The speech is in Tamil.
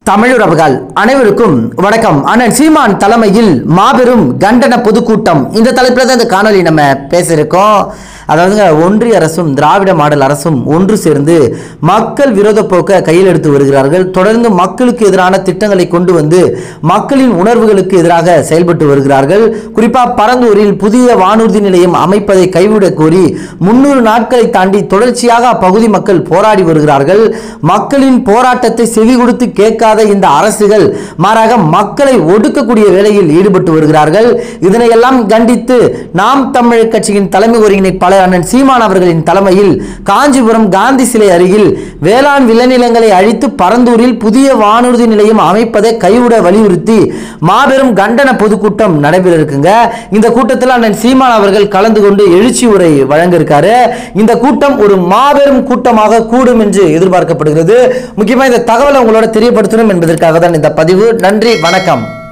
தமிழுறவுகள் அனைவருக்கும் வணக்கம் அண்ணன் சீமான் தலைமையில் மாபெரும் கண்டன பொதுக்கூட்டம் இந்த தலைப்பில் தான் இந்த காணொலி நம்ம பேச இருக்கோம் அதாவதுங்க ஒன்றிய அரசும் திராவிட மாடல் அரசும் ஒன்று சேர்ந்து மக்கள் விரோத போக்க கையில் எடுத்து வருகிறார்கள் தொடர்ந்து மக்களுக்கு எதிரான திட்டங்களை கொண்டு வந்து மக்களின் உணர்வுகளுக்கு எதிராக செயல்பட்டு வருகிறார்கள் குறிப்பாக பரந்தூரில் புதிய வானூர்தி நிலையம் அமைப்பதை கைவிடக் கோரி முன்னூறு நாட்களை தாண்டி தொடர்ச்சியாக அப்பகுதி மக்கள் போராடி வருகிறார்கள் மக்களின் போராட்டத்தை செவி கொடுத்து கேட்காத இந்த அரசுகள் மாறாக மக்களை ஒடுக்கக்கூடிய வேலையில் ஈடுபட்டு வருகிறார்கள் இதனையெல்லாம் கண்டித்து நாம் தமிழர் கட்சியின் தலைமை ஒருங்கிணைப்பாளர் அண்ணன் சீமான் அவர்களின் தலைமையில் காஞ்சிபுரம் காந்தி சிலை அருகில் வேளாண் விளைநிலங்களை அழித்து பரந்தூரில் புதிய வானூர்தி நிலையம் அமைப்பதை கைவிட வலியுறுத்தி மாபெரும் கண்டன பொதுக்கூட்டம் நடைபெற இருக்குங்க இந்த கூட்டத்தில் அண்ணன் சீமான் அவர்கள் கலந்து கொண்டு எழுச்சி உரை வழங்க இருக்காரு இந்த கூட்டம் ஒரு மாபெரும் கூட்டமாக கூடும் என்று எதிர்பார்க்கப்படுகிறது முக்கியமா இந்த தகவலை உங்களோட தெரியப்படுத்தணும் என்பதற்காக தான் இந்த பதிவு நன்றி வணக்கம்